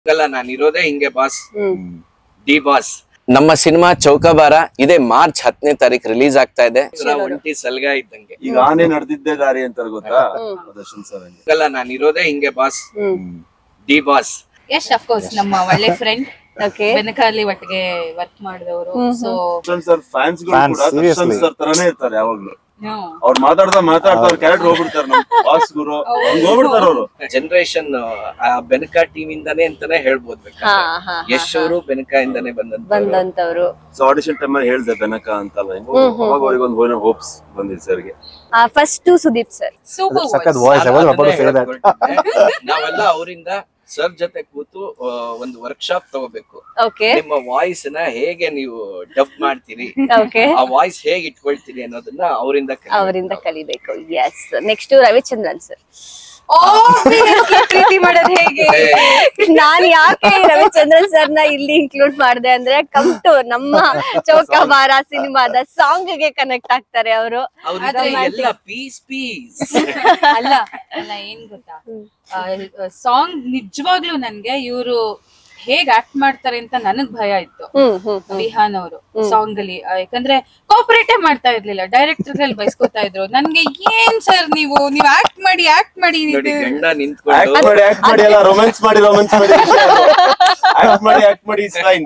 ಆಗಲ್ಲ ನಾನು ಇರೋದೇ ಹಿಂಗೆ ಬಾಸ್ ಹ್ಮ್ ಡಿ ಬಾಸ್ ನಮ್ಮ ಸಿನಿಮಾ ಚೌಕಾಬಾರ ಇದೇ ಮಾರ್ಚ್ ಹತ್ತನೇ ತಾರೀಕು ರಿಲೀಸ್ ಆಗ್ತಾ ಇದೆ ಒಂಟಿ ಸಲ್ಗ ಇದ್ದಂಗೆ ಈಗ ಆನೆ ನಡೆದಿದ್ದೆ ದಾರಿ ಅಂತಾರೆ ಗೊತ್ತಾ ದರ್ಶನ್ ಸರ್ ಹಂಗೆ ಆಗಲ್ಲ ನಾನು ಇರೋದೇ ಹಿಂಗೆ boss hmm D boss Yash of course ನಮ್ಮ ಒಳ್ಳೆ ಫ್ರೆಂಡ್ ಓಕೆ ಬೆನಕಾಲಿ ಒಟ್ಟಿಗೆ ವರ್ಕ್ ಮಾಡಿದವರು ಸೊ ದರ್ಶನ್ ಸರ್ ಫ್ಯಾನ್ಸ್ ಗಳು Fans, ಕೂಡ ದರ್ಶನ್ seriously. ಸರ್ ತರಾನೇ ಇರ್ತಾರೆ ಯಾವಾಗ್ಲೂ ಅವ್ರು ಮಾತಾಡ್ತಾ ಮಾತಾಡ್ತಾ ಅವ್ರ ಕ್ಯಾರೆಕ್ಟರ್ ಹೋಗ್ಬಿಡ್ತಾರೆ ನಮ್ ಬಾಸ್ ಗುರು ಹಂಗ್ ಹೋಗ್ಬಿಡ್ತಾರ ಅವ್ರು ಜನರೇಷನ್ ಆ ಬೆನಕ ಟೀಮ್ ಇಂದಾನೆ ಅಂತಾನೆ ಹೇಳ್ಬೋದು ಹಾ ಬೇಕಾದ್ರೆ ಹಾ ಯಶ್ ಅವರು ಬೆನಕ ಇಂದಾನೆ ಬಂದಂತ ಬಂದಂತವ್ರು ಸೊ ಆಡಿಷನ್ ಟೈಮ್ ಅಲ್ಲಿ ಹೇಳ್ದೆ ಬೆನಕ ಅಂತಲ್ಲ ಹಿಂಗ್ ಅವಾಗ ಅವ್ರಿಗೆ ಒಂದು ಹೋಯ್ನ ಹೋಪ್ಸ್ ಬಂದಿದ್ ಸರ್ಗೆ ಫಸ್ಟ್ ಸುದೀಪ್ ಸರ್ ಸೂಪರ್ ಸಖತ್ voice I was about to say that ನಾವೆಲ್ಲ ಅವರಿಂದ ಸರ್ ಜೊತೆ ಕೂತು ಆ, ಒಂದು ವರ್ಕ್ಶಾಪ್ ತಗೋಬೇಕು ಓಕೆ ನಿಮ್ಮ ವಾಯ್ಸ್ ನ ಹೇಗೆ ನೀವು ಡಬ್ ಮಾಡ್ತೀರಿ ಓಕೆ ಆ ವಾಯ್ಸ್ ಹೇಗೆ ಇಟ್ಕೊಳ್ತೀರಿ ಅನ್ನೋದನ್ನ ಅವರಿಂದ ಅವರಿಂದ ಕಲಿಬೇಕು ಎಸ್ ನೆಕ್ಸ್ಟ್ ರವಿಚಂದ್ರನ್ ಸರ್ ಪ್ರೀತಿ ಮಾಡೋದು ಹೇಗೆ ನಾನ್ ಯಾಕೆ ಈ ರವಿಚಂದ್ರನ್ ಸರ್ ನ ಇಲ್ಲಿ ಇನ್ಕ್ಲೂಡ್ ಮಾಡಿದೆ ಅಂದ್ರೆ ಕಮ್ ಟು ನಮ್ಮ ಚೌಕಾಬಾರ ಸಿನಿಮಾದ ಸಾಂಗ್ ಗೆ ಕನೆಕ್ಟ್ ಆಗ್ತಾರೆ ಅವರು ಅವ್ರಿಗೆ ಎಲ್ಲ ಪೀಸ್ ಪೀಸ್ ಅಲ್ಲ ಅಲ್ಲ ಏನ್ ಗೊತ್ತಾ ಸಾಂಗ್ ನಿಜವಾಗ್ಲೂ ನನ್ಗೆ ಇವರು ಹೇಗ್ ಆಕ್ಟ್ ಮಾಡ್ತಾರೆ ಅಂತ ನನಗ್ ಭಯ ಇತ್ತು ಹ್ಮ್ ಹ್ಮ್ ವಿಹಾನ್ ಅವರು ಸಾಂಗ್ ಅಲ್ಲಿ ಆ, ಯಾಕಂದ್ರೆ ಕೋಪರೇಟೇ ಮಾಡ್ತಾ ಇರ್ಲಿಲ್ಲ ಡೈರೆಕ್ಟರ್ ಅಲ್ಲಿ ಬೈಸ್ಕೊತಾ ಇದ್ರು ನನ್ಗೆ ಏನ್ ಸರ್ ನೀವು ನೀವ್ ಆಕ್ಟ್ ಮಾಡಿ ಆಕ್ಟ್ ಮಾಡಿ ನೋಡಿ ಇದು- ಗಂಡ ಆಕ್ಟ್ ನಿಂತ್ಕೊಂಡು ಮಾಡಿ ಆಕ್ಟ್ ಮಾಡಿ ಎಲ್ಲ ರೊಮ್ಯಾನ್ಸ್ ಮಾಡಿ ರೊಮ್ಯಾನ್ಸ್ ಮಾಡಿ ಆಕ್ಟ್ ಮಾಡಿ ಆಕ್ಟ್ ಮಾಡಿ is fine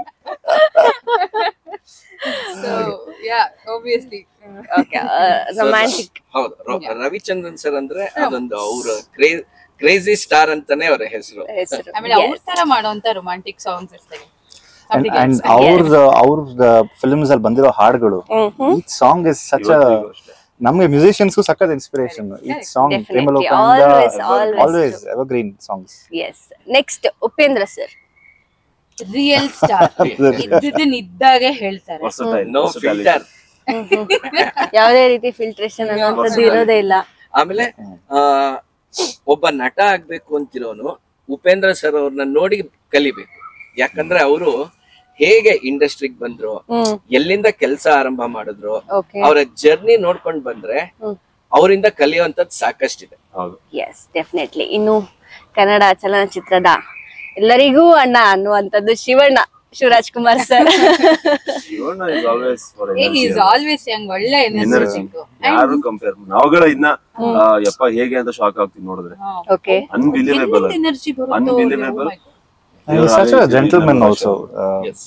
So, yeah, obviously. Okay romantic ಹೌದು ರ- ರವಿಚಂದ್ರನ್ ಸರ್ ಅಂದ್ರೆ ಅದೊಂದು ಅವ್ರ ಕ್ರೇಜಿ ಸ್ಟಾರ್ ಅಂತಾನೆ ಅವ್ರ ಹೆಸರು ಹೆಸರು ಆಮೇಲೆ ಅವ್ರ ತರ ಮಾಡುವಂತ ರೊಮ್ಯಾಂಟಿಕ್ ಸಾಂಗ್ಸ್ ಇರ್ತವೆ ಅಂಡ್ ಅವ್ರದ್ದು ಅವ್ರದ್ದು ಫಿಲ್ಮ್ಸ್ ಅಲ್ಲಿ ಬಂದಿರೋ ಹಾಡುಗಳು ಈಚ್ ಸಾಂಗ್ ಇಸ್ ಸಚ್ ನಮ್ಗೆ ಮ್ಯೂಸಿಷಿಯನ್ಸ್ಗೂ ಸಖತ್ ಇನ್ಸ್ಪಿರೇಷನ್ ಈಚ್ ಸಾಂಗ್ Definitely. ಪ್ರೇಮಲೋಕದಿಂದ Always, always always evergreen songs yes next Upendra sir real star ಇದ್ದದನ್ನ ಇದ್ದಾಗೆ ಹೇಳ್ತಾರೆ ನೋ ಫಿಲ್ಟರ್ ಯಾವುದೇ ರೀತಿ ಫಿಲ್ಟ್ರೇಷನ್ ಅನ್ನೋಂಥದ್ದು ಇರೋದೇ ಇಲ್ಲ ಆಮೇಲೆ ಆ ಒಬ್ಬ ನಟ ಆಗ್ಬೇಕು ಅಂತಿರೋನು ಉಪೇಂದ್ರ ಸರ್ ಅವ್ರನ್ನ ನೋಡಿ ಕಲಿಬೇಕು ಯಾಕಂದ್ರೆ ಅವರು ಹೇಗೆ ಇಂಡಸ್ಟ್ರಿಗೆ ಬಂದ್ರು ಹ್ಮ್ ಎಲ್ಲಿಂದ ಕೆಲಸ ಆರಂಭ ಮಾಡಿದ್ರು ಓಕೆ ಅವರ ಜರ್ನಿ ನೋಡ್ಕೊಂಡ್ ಬಂದ್ರೆ ಹ್ಮ್. ಅವರಿಂದ ಕಲಿಯುವಂತದ್ ಸಾಕಷ್ಟಿದೆ ಹೌದು ಎಸ್ ಡೆಫಿನೆಟ್ಲಿ ಇನ್ನು ಕನ್ನಡ ಚಲನಚಿತ್ರದ ಎಲ್ಲರಿಗೂ ಅಣ್ಣ ಅನ್ನುವಂಥದ್ದು Shivanna Shivaraj Kumar sir Shivanna is always for is always young ಒಳ್ಳೆ ಎನರ್ಜಿ ಎನರ್ಜೆಟಿಕ್ ಯಾರು ಕಂಪೇರ್ ನಾವುಗಳ ಇನ್ನ ಆ, ಯಪ್ಪ ಹೇಗೆ ಅಂತ ಶಾಕ್ ಆಗ್ತೀವಿ ನೋಡಿದ್ರೆ okay unbelievable energy Unbelievable. Such uh gentleman also yes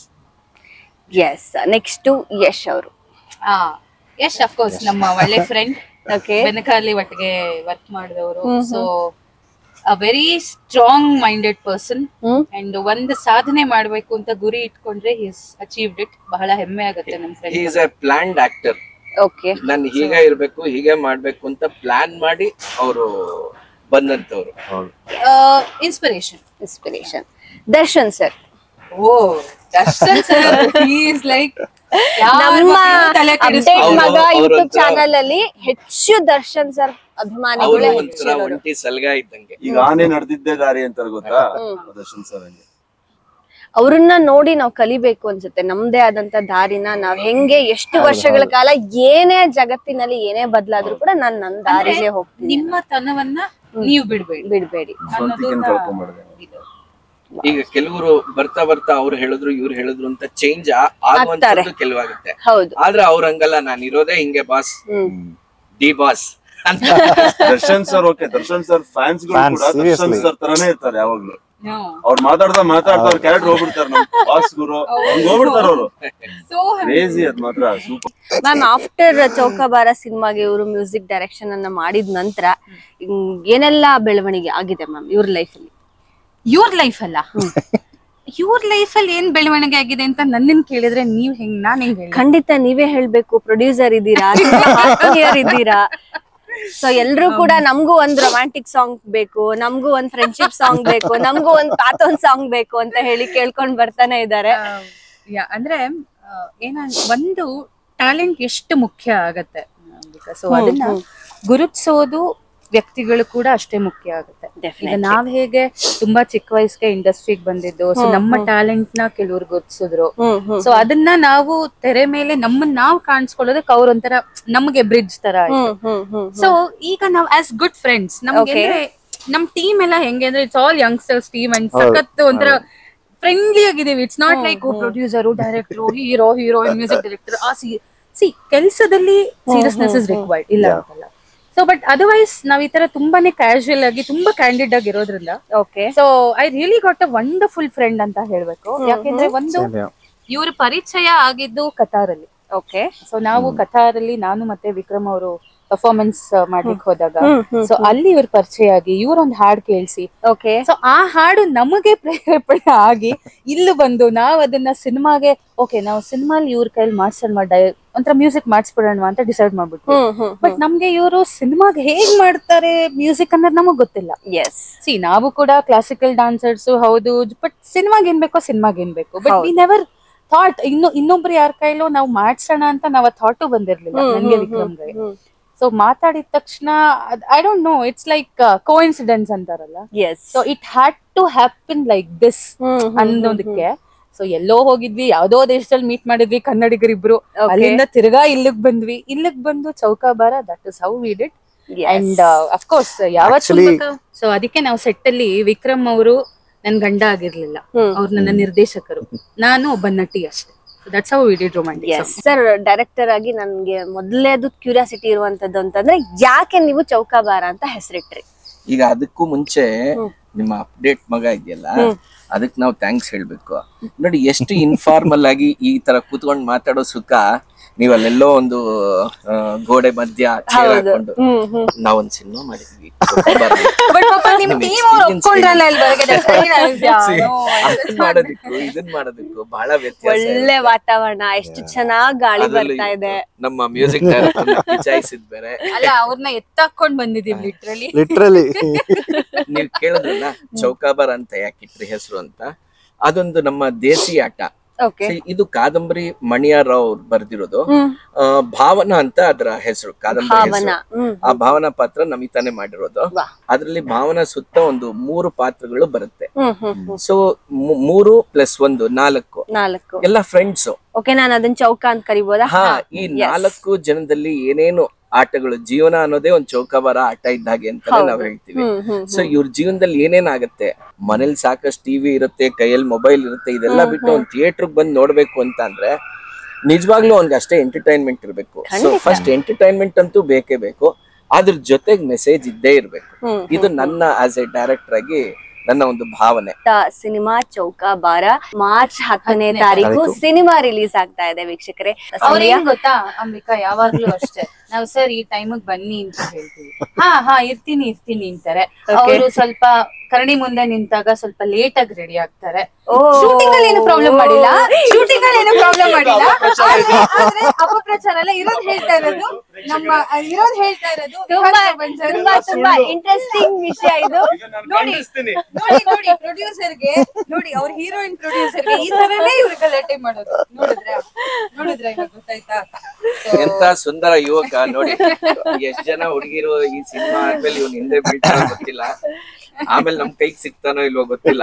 yes next Yash ಅವರು ಹಾ ಯಶ್ ಅಫ್ಕೋರ್ಸ್ ನಮ್ಮ ಒಳ್ಳೆ ಫ್ರೆಂಡ್ ಓಕೆ ಬೆನಕಾಲಿ ಒಟ್ಟಿಗೆ ವರ್ಕ್ ಮಾಡಿದವರು so uh very strong minded person hmm and ಒಂದು ಸಾಧನೆ ಮಾಡ್ಬೇಕು ಅಂತ ಗುರಿ ಇಟ್ಕೊಂಡ್ರೆ ಹಿಸ್ ಅಚೀವ್ಡ್ ಇಟ್ ಬಹಳ ಹೆಮ್ಮೆ ಆಗುತ್ತೆ ನಮ್ಮ he friend is a planned actor okay ನಾನು ಹೀಗೆ ಇರ್ಬೇಕು ಹೀಗೆ ಮಾಡ್ಬೇಕು ಅಂತ ಪ್ಲಾನ್ ಮಾಡಿ ಅವರು ಬಂದಂತವ್ರು ಹೌದು inspiration inspiration Darshan sir oh Darshan sir is like ನಮ್ಮ ಅಪ್ಡೇಟ್ ಅವ್ರು- ಮಗ ಅವ್ರು ಯೂಟ್ಯೂಬ್ ಒಂಥರ- ಚಾನಲ್ ಅಲ್ಲಿ ಹೆಚ್ಚು ದರ್ಶನ್ ಸರ್ ಅವರು ಅಭಿಮಾನಿಗಳೇ ಒಂಥರ ಹೆಚ್ಚಿರೋರು ಒಂಟಿ ಸಲ್ಗ ಇದ್ದಂಗೆ ಈಗ ಆನೆ ನಡೆದಿದ್ದೆ ದಾರಿ ಅಂತಾರೆ ಗೊತ್ತಾ ದರ್ಶನ್ ಸರ್ ಹಂಗೆ ಅವ್ರನ್ನ ನೋಡಿ ನಾವು ಕಲಿಬೇಕು ಅನ್ಸುತ್ತೆ ನಮ್ದೇ ಆದಂತ ದಾರಿನ ನಾವ್ ಹೆಂಗೆ ಎಷ್ಟು ವರ್ಷಗಳ ಕಾಲ ಏನೇ ಜಗತ್ತಿನಲ್ಲಿ ಏನೇ ಬದಲಾದ್ರೂ ಕೂಡ ನಾನ್ ನನ್ ದಾರಿಲೇ ಹೋಗ್ತೀನಿ ನಿಮ್ಮ ತನವನ್ನ ನೀವು ಬಿಡ್ಬೇಡಿ ಬಿಡ್ಬೇಡಿ ಸ್ವಂತಿಕೆನ್ ಕಳ್ಕೊಂಡ್ಬಿಡ್ದೆ ಈಗ ಕೆಲವರು ಬರ್ತಾ ಬರ್ತಾ ಅವ್ರು ಹೇಳಿದ್ರು ಇವ್ರು ಹೇಳಿದ್ರು ಅಂತ ಚೇಂಜ್ ಆಗುವಂತದ್ದು ಕೆಲವಾಗುತ್ತೆ ಹೌದು ಆದ್ರೆ ಅವ್ರ ಹಂಗಲ್ಲ ನಾನು ಇರೋದೇ ಹಿಂಗೆ ಬಾಸ್ ಹ್ಮ್ ಡಿ ಬಾಸ್ ಅಂತ Darshan sir okay Darshan sir fans ಗಳು Fans, ಕೂಡ ದರ್ಶನ್ seriously. ಸರ್ ತರಾನೇ ಇರ್ತಾರೆ ಯಾವಾಗ್ಲೂ No. ಅವ್ರು ಮಾತಾಡ್ತಾ ಮಾತಾಡ್ತಾ ಅವ್ರ ಕ್ಯಾರೆಕ್ಟರ್ ಹೋಗ್ಬಿಡ್ತಾರೆ ನಮ್ ಬಾಸ್ ಗುರು ಹಂಗ್ ಹೋಗ್ಬಿಡ್ತಾರ ಅವ್ರು So ಕ್ರೇಜಿ ಅದ್ ಮಾತ್ರ ಸೂಪರ್ ಮ್ಯಾಮ್ ಆಫ್ಟರ್ ಚೌಕಾಬಾರ ಸಿನಿಮಾಗೆ ಇವರು ಮ್ಯೂಸಿಕ್ ಡೈರೆಕ್ಷನ್ ಅನ್ನ ಮಾಡಿದ ನಂತರ ಹ್ಮ್, ಏನೆಲ್ಲ ಬೆಳವಣಿಗೆ ಆಗಿದೆ ಮ್ಯಾಮ್ ಇವ್ರ ಲೈಫ್ ಅಲ್ಲಿ ಇವ್ರ ಲೈಫ್ ಅಲ್ಲ ಇವ್ರ ಲೈಫ್ ಅಲ್ಲಿ ಏನ್ ಬೆಳವಣಿಗೆ ಆಗಿದೆ ಅಂತ ನನ್ನನ್ ಕೇಳಿದ್ರೆ ನೀವ್ ಹೆಂಗ್ ನಾನ್ ಹೆಂಗ್ ಹೇಳಿ ಖಂಡಿತ ನೀವೇ ಹೇಳ್ಬೇಕು ಪ್ರೊಡ್ಯೂಸರ್ ಇದ್ದೀರಾ ಆರ್ಟಿಯರ್ ಇದ್ದೀರಾ ಸೊ ಎಲ್ರು ಕೂಡ ನಮ್ಗೂ ಒಂದ್ ರೊಮ್ಯಾಂಟಿಕ್ ಸಾಂಗ್ ಬೇಕು ನಮ್ಗೂ ಒಂದ್ ಫ್ರೆಂಡ್ಶಿಪ್ ಸಾಂಗ್ ಬೇಕು ನಮ್ಗೂ ಒಂದ್ ಪಾತೊನ್ ಸಾಂಗ್ ಬೇಕು ಅಂತ ಹೇಳಿ ಕೇಳ್ಕೊಂಡ್ ಬರ್ತಾನೆ ಇದ್ದಾರೆ ಯಾ ಅಂದ್ರೆ ಆ, ಏನ ಒಂದು ಟ್ಯಾಲೆಂಟ್ ಎಷ್ಟು ಮುಖ್ಯ ಆಗತ್ತೆ ಸೊ ಅದನ್ನ ಗುರುತಿಸೋದು ವ್ಯಕ್ತಿಗಳು ಕೂಡ ಅಷ್ಟೇ ಮುಖ್ಯ ಆಗುತ್ತೆ ಈಗ Definitely. ನಾವ್ ಹೇಗೆ ತುಂಬಾ ಚಿಕ್ಕ ವಯಸ್ಸಿಗೆ ಇಂಡಸ್ಟ್ರಿಗೆ ಬಂದಿದ್ದು ಸೊ ನಮ್ಮ ಟ್ಯಾಲೆಂಟ್ ನ ಕೆಲವ್ರು ಗುರುತಿಸಿದ್ರು ಹ್ಮ್ ಹ್ಮ್ ಸೊ ಅದನ್ನ ನಾವು ತೆರೆ ಮೇಲೆ ನಮ್ಮನ್ನ ನಾವು ಕಾಣಿಸ್ಕೊಳ್ಳೋದಕ್ಕೆ ಅವ್ರೊಂಥರ ನಮ್ಗೆ ಬ್ರಿಡ್ಜ್ ತರ ಆಯ್ತು ಹ್ಮ್ ಹ್ಮ್ ಹ್ಮ್ ಸೊ ಈಗ ನಾವ್ ಆಸ್ ಗುಡ್ ಫ್ರೆಂಡ್ಸ್ ನಮ್ಗೆ Okay. ಅಂದ್ರೆ ನಮ್ ಟೀಮ್ ಎಲ್ಲ ಹೆಂಗೆ ಅಂದ್ರೆ it's all youngsters team and ಹೌದು. ಸಖತ್ ಒಂಥರ ಫ್ರೆಂಡ್ಲಿ ಆಗಿದೀವಿ it's not like producer director hero hero music director ಆ ಸಿ ಸಿ ಕೆಲಸದಲ್ಲಿ ಸೀರಿಯಸ್ನೆಸ್ ಇಸ್ ರಿಕ್ವೈರ್ಡ್ ಇಲ್ಲ ಅಂತಲ್ಲ ಸೊ ಬಟ್ ಅದರ್ವೈಸ್ ನಾವ್ ಈ ತರ ತುಂಬಾನೇ ಕ್ಯಾಶುಯಲ್ ಆಗಿ ತುಂಬಾ ಕ್ಯಾಂಡಿಡ್ ಆಗಿ ಇರೋದ್ರಿಂದ okay so I really got uh wonderful friend ಅಂತ ಹೇಳ್ಬೇಕು ಯಾಕೆಂದ್ರೆ ಒಂದು Yeah. ಇವ್ರ ಪರಿಚಯ ಆಗಿದ್ದು ಕತಾರಲ್ಲಿ ಓಕೆ ಸೊ ನಾವು ಕತಾರಲ್ಲಿ ನಾನು ಮತ್ತೆ ವಿಕ್ರಮ್ ಅವರು ಪರ್ಫಾರ್ಮೆನ್ಸ್ ಮಾಡ್ಲಿಕ್ಕೆ ಹೋದಾಗ ಸೊ ಅಲ್ಲಿ ಇವ್ರ ಪರಿಚಯ ಆಗಿ ಇವ್ರೊಂದ್ ಹಾಡ್ ಕೇಳಿಸಿ ಓಕೆ ಸೊ ಆ ಹಾಡು ನಮಗೆ ಪ್ರೇರೇಪಣೆ ಆಗಿ ಇಲ್ಲಿ ಬಂದು ನಾವ್ ಅದನ್ನ ಸಿನಿಮಾಗೆ ಓಕೆ ನಾವು ಸಿನಿಮಾಲಿ ಇವ್ರ ಕೈಲಿ ಮಾಡ್ಸೋಣ ಡೈ ಒಂಥರ ಮ್ಯೂಸಿಕ್ ಮಾಡಿಸ್ಬಿಡೋಣ ಅಂತ ಡಿಸೈಡ್ ಮಾಡ್ಬಿಟ್ವಿ ಹ್ಮ್ ಹ್ಮ್ ಬಟ್ ನಮ್ಗೆ ಇವರು ಸಿನಿಮಾಗೆ ಹೇಗ್ ಮಾಡ್ತಾರೆ ಮ್ಯೂಸಿಕ್ ಅನ್ನೋದು ನಮಗ್ ಗೊತ್ತಿಲ್ಲ ಎಸ್ ಸಿ ನಾವು ಕೂಡ ಕ್ಲಾಸಿಕಲ್ ಡಾನ್ಸರ್ಸ್ ಹೌದು ಬಟ್ ಸಿನಿಮಾಗ್ ಏನ್ ಬೇಕೋ ಸಿನಿಮಾಗ್ ಏನ್ ಬೇಕು ಬಟ್ ವಿ ನೆವರ್ ಥಾಟ್ ಇನ್ನು ಇನ್ನೊಬ್ರು ಯಾರ ಕೈಲೋ ನಾವು ಮಾಡ್ಸೋಣ ಅಂತ ನಾವ್ ಥಾಟು ಬಂದಿರ್ಲಿಲ್ಲ ನನ್ಗೆ ವಿಕ್ರಮ್ಗೆ ಸೊ ಮಾತಾಡಿದ ತಕ್ಷಣ I don't know it's like coincidence ಅಂತಾರಲ್ಲ yes so it had to happen like this ಅನ್ನೋದಕ್ಕೆ ಸೊ ಎಲ್ಲೋ ಹೋಗಿದ್ವಿ ಯಾವ್ದೋ ದೇಶದಲ್ಲಿ ಮೀಟ್ ಮಾಡಿದ್ವಿ ಕನ್ನಡಿಗರಿಬ್ರು ಅಲ್ಲಿಂದ ತಿರ್ಗಾ ಇಲ್ಲಿಗ್ ಬಂದ್ವಿ ಇಲ್ಲಿಗ್ ಬಂದು Chowkabara that is how we did and of course ಯಾವತ್ತು Actually- ಸೊ ಅದಕ್ಕೆ ನಾವು ಸೆಟ್ ಅಲ್ಲಿ ವಿಕ್ರಮ್ ಅವರು ನನ್ ಗಂಡ ಆಗಿರ್ಲಿಲ್ಲ ಹ್ಮ್. ಅವ್ರು ನನ್ನ ನಿರ್ದೇಶಕರು ನಾನು ಒಬ್ಬ ನಟಿ ಅಷ್ಟೇ that's how we did romantic yes sir director ಆಗಿ ನನ್ಗೆ ಮೊದಲೇದು ಕ್ಯೂರಿಯಾಸಿಟಿ ಇರುವಂತದ್ದು ಅಂತಂದ್ರೆ ಯಾಕೆ ನೀವು ಚೌಕಾಬಾರ ಅಂತ ಹೆಸರಿಟ್ರಿ ಈಗ ಅದಕ್ಕೂ ಮುಂಚೆ ನಿಮ್ಮ ಅಪ್ಡೇಟ್ ಮಗ ಇದೆಯಲ್ಲ ಅದಕ್ ನಾವು ಥ್ಯಾಂಕ್ಸ್ ಹೇಳ್ಬೇಕು ನೋಡಿ ಎಷ್ಟು ಇನ್ಫಾರ್ಮಲ್ ಆಗಿ ಈ ತರ ಕೂತ್ಕೊಂಡು ಮಾತಾಡೋ ಸುಖ ನೀವ್ ಅಲ್ಲೆಲ್ಲೋ ಒಂದು ಆ, ಗೋಡೆ ಮಧ್ಯ chair ಹಾಕೊಂಡು ಹ್ಮ್ ಹ್ಮ್ ನಾವೊಂದ್ ಸಿನಿಮಾ ಮಾಡಿದ್ವಿ ಬಟ್ ಪಾಪ ನಿಮ್ ನಮ್ ಟೀಮ್ ಅವ್ರು experience ಒಪ್ಕೊಂಡ್ರಲ್ಲ ಇಲ್ಲಿ ಬರಗೆ ಅದನ್ ಮಾಡೋದಕ್ಕೂ ಇದನ್ ಮಾಡೋದಕ್ಕೂ ಬಹಳ ವ್ಯತ್ಯಾಸ ಒಳ್ಳೆ ವಾತಾವರಣ ಎಷ್ಟು ಚೆನ್ನಾಗ್ ಗಾಳಿ ಅದ್ರಲ್ಲೂ ಬರ್ತಾ ಇದೆ ನಮ್ಮ ಮ್ಯೂಸಿಕ್ ಡೈರೆಕ್ಟರ್ ಪಿಚಾಯಿಸಿದ್ ಬೇರೆ ಅಲ್ಲ ಅವ್ರನ್ನ ಎತ್ತಾಕೊಂಡ್ ಬಂದಿದೀವಿ ಲಿಟ್ರಲಿ ಲಿಟ್ರಲಿ ನೀವ್ ಕೇಳಿದ್ರಲ್ಲ ಚೌಕಾಬಾರ್ ಅಂತ ಯಾಕಿಟ್ರಿ ಹೆಸರು ಅಂತ ಅದೊಂದು ನಮ್ಮ ದೇಸಿ ಆಟ ಓಕೆ See, ಇದು ಕಾದಂಬರಿ ಮಣಿಯಾರಾವ್ ಅವ್ರು ಬರ್ದಿರೋದು ಆ, ಭಾವನಾ ಅಂತ ಅದರ ಹೆಸರು ಕಾದಂಬರಿ ಭಾವನಾ ಹೆಸರು ಹ್ಮ್ ಆ ಭಾವನಾ ಪಾತ್ರ ನಮಿತಾನೆ ಮಾಡಿರೋದು ವಾ. ಅದ್ರಲ್ಲಿ ಭಾವನಾ ಸುತ್ತ ಒಂದು ಮೂರು ಪಾತ್ರಗಳು ಬರುತ್ತೆ ಹ್ಮ್ ಹ್ಮ್ ಹ್ಮ್ ಸೊ ಮೂರು ಪ್ಲಸ್ ಒಂದು ನಾಲ್ಕು ನಾಲ್ಕು ಎಲ್ಲ ಫ್ರೆಂಡ್ಸ್ ಓಕೆ ನಾನು ಅದನ್ನ ಚೌಕ ಅಂತ ಕರಿಬೋದಾ ಹಾ ಈ ನಾಲ್ಕು ಜನದಲ್ಲಿ ಏನೇನು ಆಟಗಳು ಜೀವನ ಅನ್ನೋದೇ ಒಂದ್ ಚೌಕಾಬಾರ ಆಟ ಇದ್ದಾಗೆ ಅಂತಾನೆ ನಾವ್ ಹೇಳ್ತೀವಿ ಹ್ಮ್ ಹ್ಮ್ ಸೊ ಇವ್ರ ಜೀವನದಲ್ಲಿ ಏನೇನಾಗತ್ತೆ ಮನೇಲಿ ಸಾಕಷ್ಟು ಟಿವಿ ಇರುತ್ತೆ ಕೈಯಲ್ಲಿ ಮೊಬೈಲ್ ಇರುತ್ತೆ ಇದೆಲ್ಲ ಬಿಟ್ಟು ಒಂದ್ ಥಿಯೇಟರ್ ಬಂದ್ ನೋಡ್ಬೇಕು ಅಂತ ಅಂದ್ರೆ ನಿಜವಾಗ್ಲೂ ಅವ್ನಿಗೆ ಅಷ್ಟೇ ಎಂಟರ್ಟೈನ್ಮೆಂಟ್ ಇರ್ಬೇಕು ಸೊ ಫಸ್ಟ್ ಎಂಟರ್ಟೈನ್ಮೆಂಟ್ ಅಂತೂ ಬೇಕೇ ಬೇಕು ಅದ್ರ ಜೊತೆಗೆ ಮೆಸೇಜ್ ಇದ್ದೇ ಇರ್ಬೇಕು ಹ್ಮ್, ಇದು ನನ್ನ ಆಸ್ ಎ ಡೈರೆಕ್ಟರ್ ಆಗಿ ನನ್ನ ಒಂದು ಭಾವನೆ ಸಿನಿಮಾ ಚೌಕ ಬಾರ ಮಾರ್ಚ್ ಹತ್ತನೇ ತಾರೀಕು ಸಿನಿಮಾ ರಿಲೀಸ್ ಆಗ್ತಾ ಇದೆ ವೀಕ್ಷಕರೇ ಅವ್ರೇನ್ ಗೊತ್ತಾ ಅಂಬಿಕಾ ಯಾವಾಗ್ಲೂ ಅಷ್ಟೇ ನಾವ್ ಸರ್ ಈ ಟೈಮಿಗ್ ಬನ್ನಿ ಅಂತ ಹೇಳ್ತೀವಿ ಹಾ ಹಾ ಇರ್ತೀನಿ ಇರ್ತೀನಿ ಅಂತಾರೆ ಅವರು ಸ್ವಲ್ಪ ಕರಡಿ ಮುಂದೆ ನಿಂತಾಗ ಸ್ವಲ್ಪ ಲೇಟ್ ಆಗಿ ರೆಡಿ ಆಗ್ತಾರೆ ಶೂಟಿಂಗ್ ಅಲ್ಲಿ ಏನು ಪ್ರಾಬ್ಲಮ್ ಮಾಡಿಲ್ಲ ಶೂಟಿಂಗ್ ಅಲ್ಲಿ ಏನು ಪ್ರಾಬ್ಲಮ್ ಮಾಡಿಲ್ಲ ಆದ್ರೆ ಆದ್ರೆ ಅಪಪ್ರಚಾರ ಎಲ್ಲ ಇರೋದ್ ಹೇಳ್ತಾ ಇರೋದು ನಮ್ಮ ಇರೋದ್ ಹೇಳ್ತಾ ಇರೋದು ತುಂಬಾ ಪ್ರಪಂಚ- ತುಂಬಾ ತುಂಬಾ ಇಂಟ್ರೆಸ್ಟಿಂಗ್ ವಿಷಯ ಇದು ನೋಡಿ ನೋಡಿ ನೋಡಿ ಪ್ರೊಡ್ಯೂಸರ್ಗೆ ನೋಡಿ ಅವ್ರ ಹೀರೋಯಿನ್ ಪ್ರೊಡ್ಯೂಸರ್ಗೆ ಈ ತರನೇ ಇವ್ರು ಗಲಾಟೆ ಮಾಡೋದು ನೋಡಿದ್ರ ನೋಡಿದ್ರ ಇವಾಗ ಗೊತ್ತಾಯ್ತಾ So, ಎಂತ ಸುಂದರ ಯುವಕ ನೋಡಿ ಎಷ್ಟ್ ಜನ ಹುಡುಗಿರು ಈ ಸಿನಿಮಾ ಆದ್ಮೇಲೆ ಇವ್ನ ಹಿಂದೆ ಬೀಳ್ತಾರೋ ಗೊತ್ತಿಲ್ಲ ಆಮೇಲೆ ನಮ್ ಕೈಗೆ ಸಿಗ್ತಾನೋ ಇಲ್ವೋ ಗೊತ್ತಿಲ್ಲ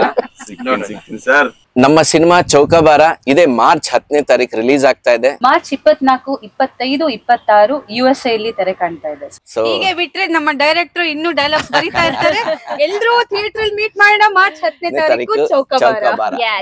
ಸರ್ ನಮ್ಮ ಸಿನಿಮಾ ಚೌಕಾಬಾರ ಇದೇ ಮಾರ್ಚ್ ಹತ್ತನೇ ತಾರೀಕು ರಿಲೀಸ್ ಆಗ್ತಾ ಇದೆ ಮಾರ್ಚ್ ಇಪ್ಪತ್ನಾಲ್ಕು ಇಪ್ಪತ್ತೈದು ಇಪ್ಪತ್ತಾರು ಯು ಎಸ್ ಎಲ್ಲಿ ತೆರೆ ಕಾಣ್ತಾ ಇದೆ ಸೊ ಹೀಗೆ ಬಿಟ್ರೆ ನಮ್ಮ ಡೈರೆಕ್ಟರ್ ಇನ್ನೂ ಡೈಲಾಗ್ಸ್ ಬರೀತಾ ಇರ್ತಾರೆ ಎಲ್ರೂ ಥಿಯೇಟರ್ ಮೀಟ್ ಮಾಡೋಣ ಮಾರ್ಚ್ ಹತ್ತನೇ ತಾರೀಕು ಚೌಕಾಬಾರ ಚೌಕಾಬಾರ Yes.